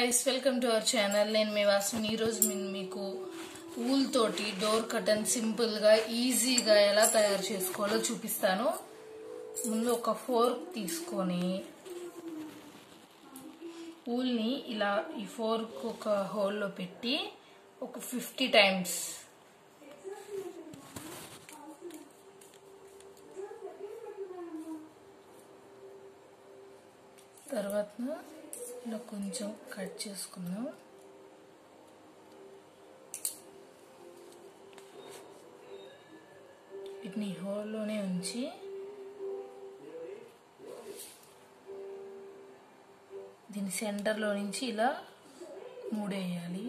guys welcome to our channel నేను మీ వాసన ఈరోజు నేను మీకు ఊల్ తోటి డోర్ కటన్ సింపుల్ గా ఈజీగా ఎలా తయారు చేసుకోవాలో చూపిస్తాను ముందు ఒక ఫోర్క్ తీసుకొని ఊల్ని ఇలా ఈ ఫోర్క్ ఒక హోల్లో పెట్టి ఒక ఫిఫ్టీ టైమ్స్ తర్వాత ఇలా కొంచెం కట్ చేసుకుందాం వీటిని హోల్లోనే ఉంచి దీని సెంటర్లో నుంచి ఇలా మూడేయాలి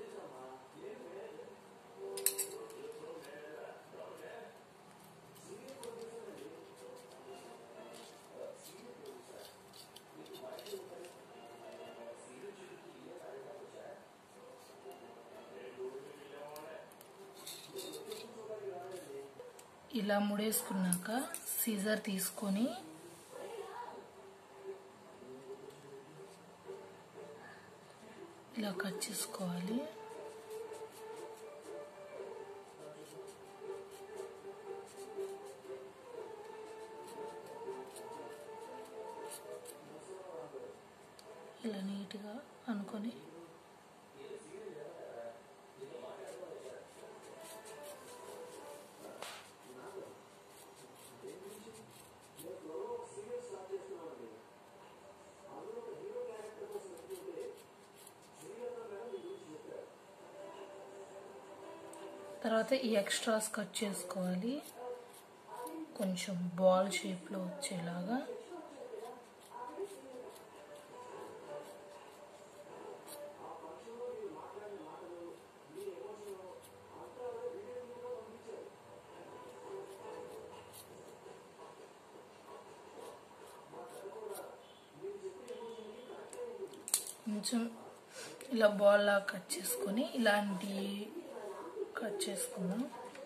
ఇలా ముడేసుకున్నాక సీజర్ తీసుకొని ఇలా కట్ చేసుకోవాలి ఇలా నీట్గా అనుకొని తర్వాత ఈ ఎక్స్ట్రాస్ కట్ చేసుకోవాలి కొంచెం బాల్ షేప్లో వచ్చేలాగా కొంచెం ఇలా బాల్ లాగా కట్ చేసుకొని ఇలాంటి కట్ చేసుకుందాం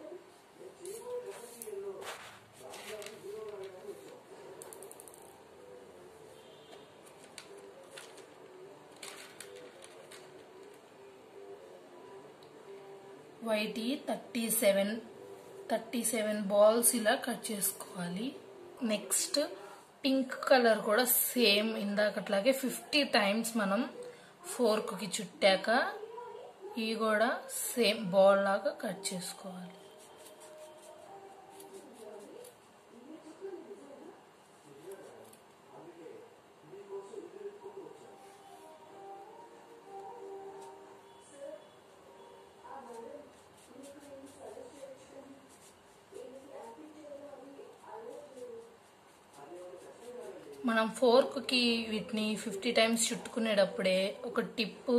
white thirty seven thirty seven balls ఇలా కట్ చేసుకోవాలి నెక్స్ట్ పింక్ కలర్ కూడా సేమ్ ఇందాకట్లాగే ఫిఫ్టీ టైమ్స్ మనం ఫోర్క్కి చుట్టాక ఇవి కూడా సేమ్ బాల్ లాగా కట్ చేసుకోవాలి మనం ఫోర్క్కి వీటిని ఫిఫ్టీ టైమ్స్ చుట్టుకునేటప్పుడే ఒక టిప్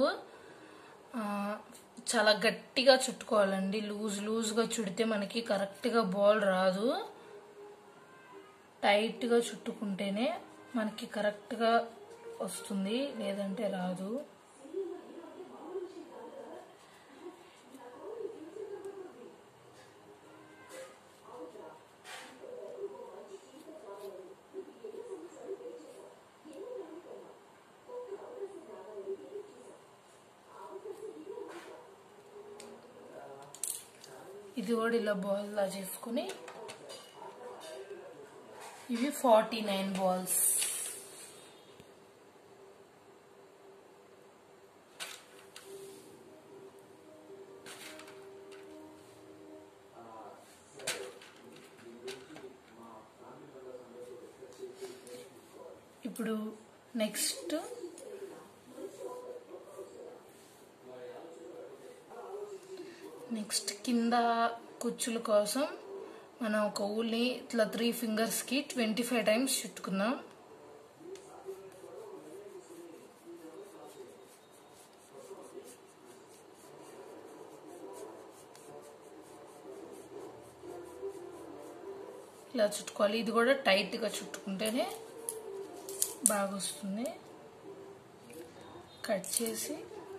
చాలా గట్టిగా చుట్టుకోవాలండి లూజ్ లూజ్గా చుడితే మనకి కరెక్ట్గా బాల్ రాదు టైట్గా చుట్టుకుంటేనే మనకి కరెక్ట్గా వస్తుంది లేదంటే రాదు ఇది కూడా ఇలా బాల్లా చేసుకుని ఇవి ఫార్టీ నైన్ బాల్స్ ఇప్పుడు నెక్స్ట్ నెక్స్ట్ కింద కుచ్చుల కోసం మనం ఒక ఊల్ని ఇట్లా త్రీ ఫింగర్స్కి ట్వంటీ ఫైవ్ టైమ్స్ చుట్టుకుందాం ఇలా చుట్టుకోవాలి ఇది కూడా టైట్గా చుట్టుకుంటేనే బాగా వస్తుంది కట్ చేసి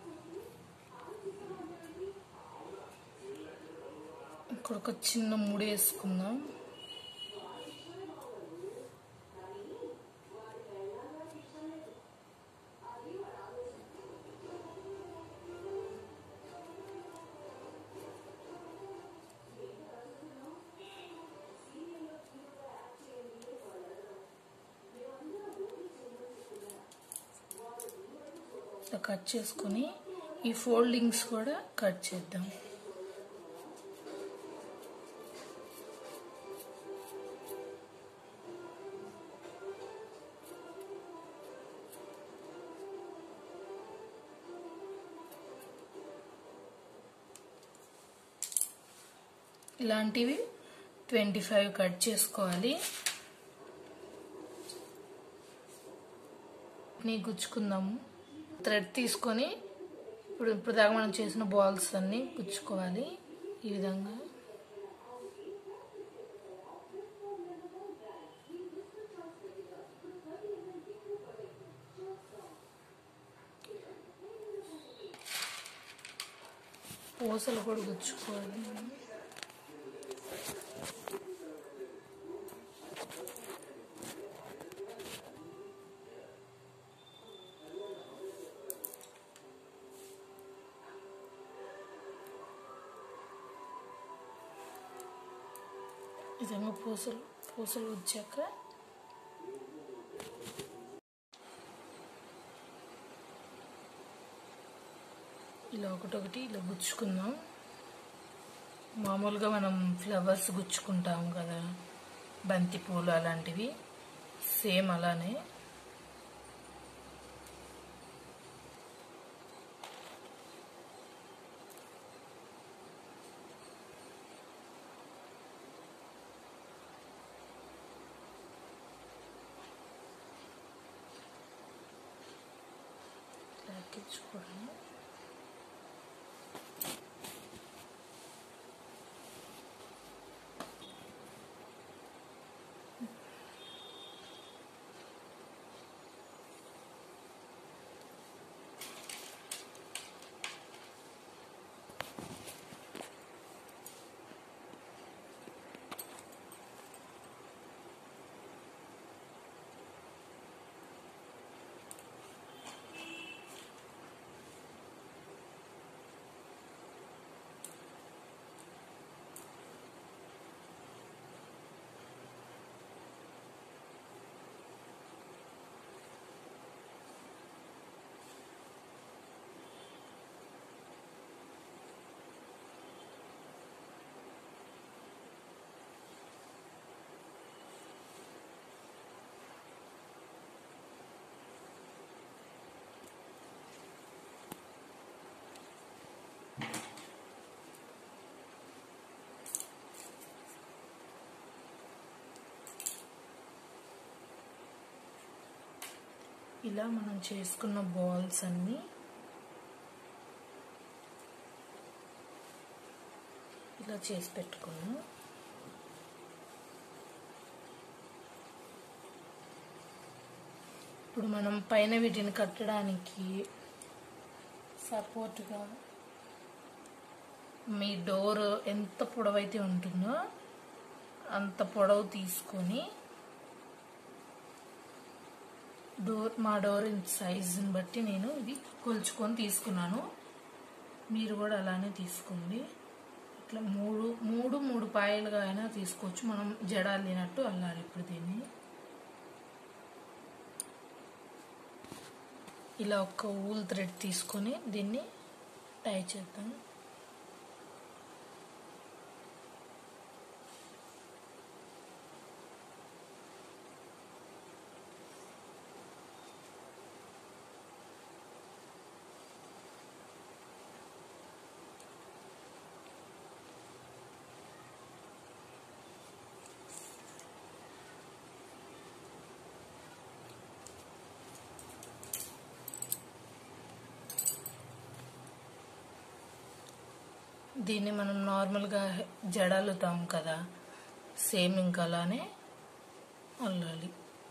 ఇక్కడ ఒక చిన్న ముడి వేసుకుందాం ఇట్లా కట్ చేసుకుని ఈ ఫోల్డింగ్స్ కూడా కట్ చేద్దాం ఇలాంటివి ట్వంటీ ఫైవ్ కట్ చేసుకోవాలి నీ గుచ్చుకుందాము థ్రెడ్ తీసుకొని ఇప్పుడు ఇప్పుడు దాకా మనం చేసిన బాల్స్ అన్నీ గుచ్చుకోవాలి ఈ విధంగా పూసలు కూడా గుచ్చుకోవాలి విధంగా పూసలు పూసలు వచ్చాక ఇలా ఒకటొకటి ఇలా గుచ్చుకుందాం మామూలుగా మనం ఫ్లవర్స్ గుచ్చుకుంటాం కదా బంతి పూలు అలాంటివి సేమ్ అలానే ఎక్కించుకోవడం ఇలా మనం చేసుకున్న బాల్స్ అన్నీ ఇలా చేసి పెట్టుకున్నాం ఇప్పుడు మనం పైన వీటిని కట్టడానికి సపోర్ట్గా మీ డోర్ ఎంత పొడవైతే ఉంటుందో అంత పొడవు తీసుకొని డోర్ మా డోర్ సైజుని బట్టి నేను ఇది కొలుచుకొని తీసుకున్నాను మీరు కూడా అలానే తీసుకోండి ఇట్లా మూడు మూడు మూడు పాయలుగా అయినా తీసుకోవచ్చు మనం జడాలినట్టు అల్లాలి ఇప్పుడు దీన్ని ఇలా ఒక ఊల్ థ్రెడ్ తీసుకొని దీన్ని టై చేద్దాం దీన్ని మనం నార్మల్గా జడలుతాం కదా సేమ్ ఇంకా అలానే అల్లాలి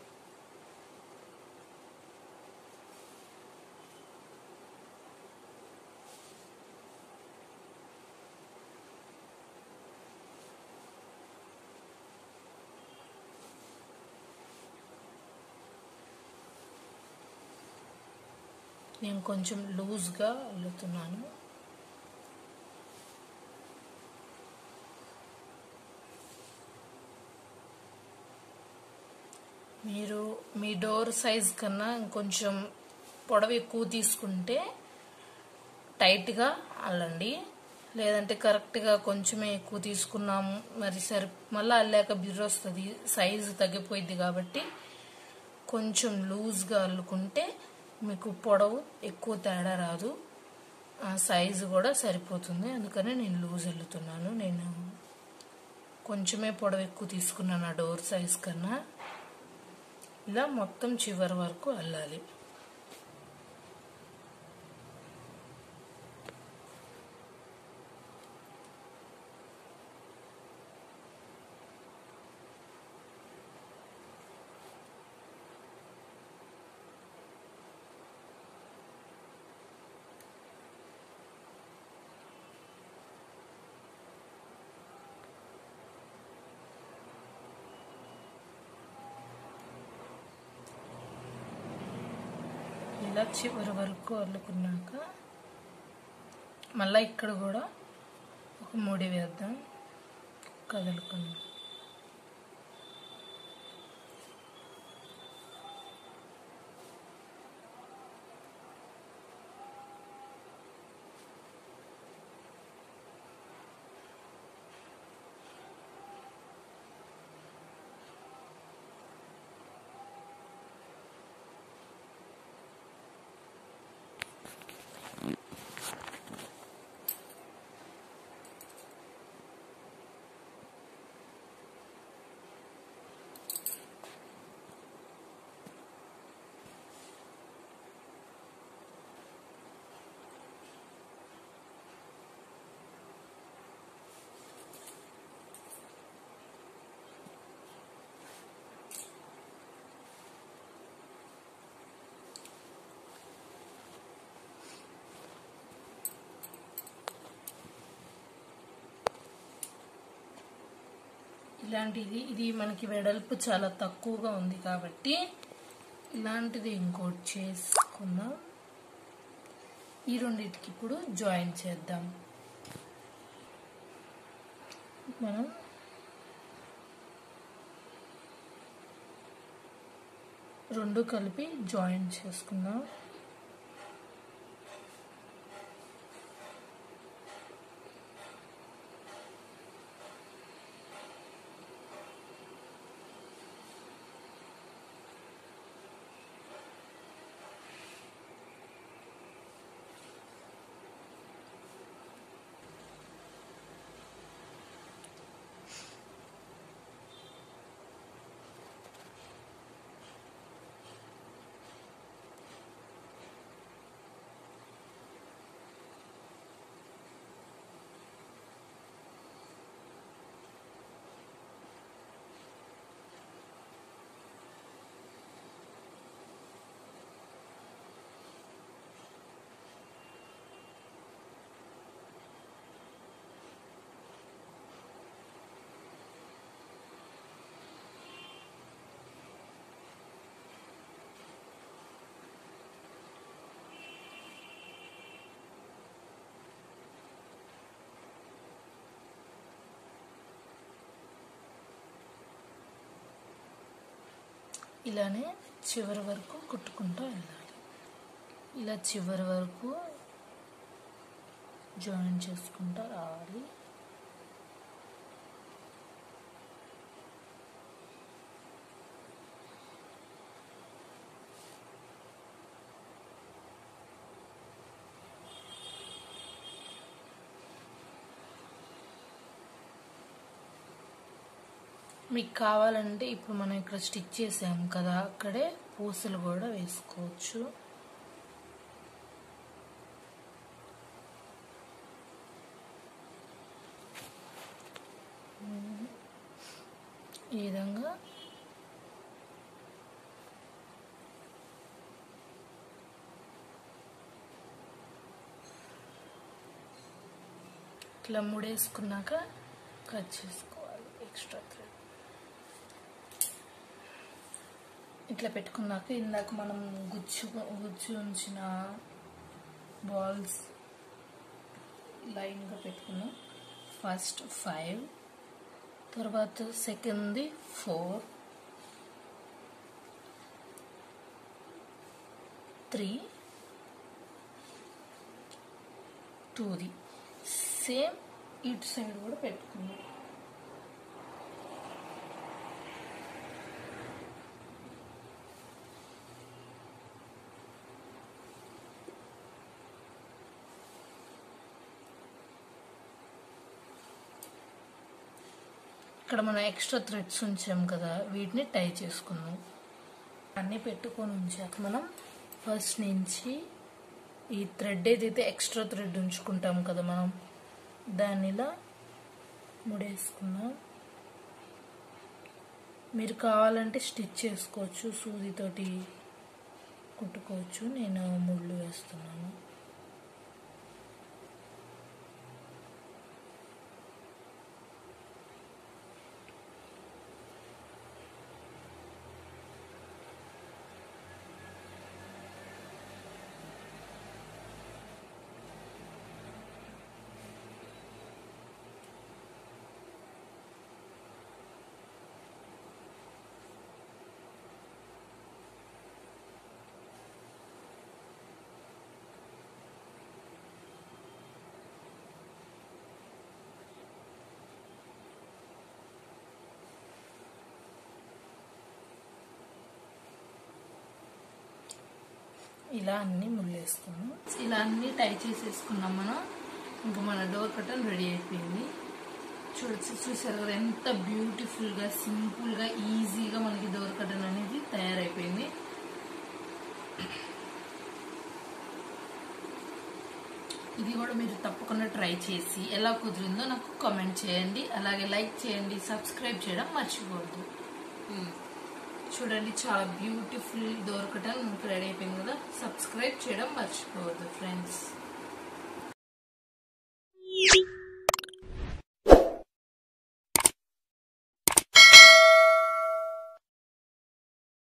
నేను కొంచెం లూజ్గా అల్లుతున్నాను మీరు మీ డోర్ సైజ్ కన్నా ఇంకొంచెం పొడవు ఎక్కువ తీసుకుంటే టైట్గా అల్లండి లేదంటే కరెక్ట్గా కొంచెమే ఎక్కువ తీసుకున్నాము మరి సరి మళ్ళీ అల్లాక బిర్ర వస్తుంది సైజు తగ్గిపోయింది కాబట్టి కొంచెం లూజ్గా అల్లుకుంటే మీకు పొడవు ఎక్కువ తేడా రాదు ఆ సైజు కూడా సరిపోతుంది అందుకని నేను లూజ్ అల్లుతున్నాను నేను కొంచెమే పొడవు ఎక్కువ తీసుకున్నాను ఆ డోర్ సైజ్ కన్నా ఇలా మొత్తం చివరి వరకు అల్లాలి ఇలా చివరి వరకు అల్లుకున్నాక మళ్ళీ ఇక్కడ కూడా ఒక ముడి వేద్దాం కదులుకున్నాం ఇలాంటిది ఇది మనకి వెడల్పు చాలా తక్కువగా ఉంది కాబట్టి ఇలాంటిది ఇంకోటి చేసుకుందాం ఈ రెండింటికి ఇప్పుడు జాయిన్ చేద్దాం మనం రెండు కలిపి జాయిన్ చేసుకుందాం ఇలానే చివరి వరకు కుట్టుకుంటూ వెళ్ళాలి ఇలా చివరి వరకు జాయిన్ చేసుకుంటూ రావాలి మీకు కావాలంటే ఇప్పుడు మనం ఇక్కడ స్టిచ్ చేసాం కదా అక్కడే పూసలు కూడా వేసుకోవచ్చు ఈ విధంగా ఇట్లా ముడేసుకున్నాక కట్ చేసుకోవాలి ఎక్స్ట్రా థ్రెడ్ ఇట్లా పెట్టుకున్నాక ఇందాక మనం గుచ్చు గుచ్చు ఉంచిన బాల్స్ లైన్గా పెట్టుకున్నాం ఫస్ట్ ఫైవ్ తర్వాత సెకండ్ది ఫోర్ త్రీ టూది సేమ్ ఇటు సైడ్ కూడా పెట్టుకుందాం ఇక్కడ మనం ఎక్స్ట్రా థ్రెడ్స్ ఉంచాం కదా వీటిని టై చేసుకుందాం అన్నీ పెట్టుకొని ఉంచాక మనం ఫస్ట్ నుంచి ఈ థ్రెడ్ ఏదైతే ఎక్స్ట్రా థ్రెడ్ ఉంచుకుంటాం కదా మనం దాన్ని ఇలా ముడేసుకుందాం మీరు కావాలంటే స్టిచ్ చేసుకోవచ్చు సూదితోటి కుట్టుకోవచ్చు నేను ముళ్ళు వేస్తున్నాను ఇలా అన్ని ముళ్ళేసుకున్నాం ఇలా అన్ని టై చేసేసుకున్నాం మనం ఇంకా మన డోర్ కటన్ రెడీ అయిపోయింది చూడచ్చు చూసారు కదా ఎంత బ్యూటిఫుల్గా సింపుల్గా ఈజీగా మనకి డోర్ కటన్ అనేది తయారైపోయింది ఇది కూడా మీరు తప్పకుండా ట్రై చేసి ఎలా కుదిరిందో నాకు కామెంట్ చేయండి అలాగే లైక్ చేయండి సబ్స్క్రైబ్ చేయడం మర్చిపోవద్దు చూడండి చాలా బ్యూటిఫుల్ దొరకటం మనకు రెడీ అయిపోయింది కదా సబ్స్క్రైబ్ చేయడం మర్చిపోవద్దు ఫ్రెండ్స్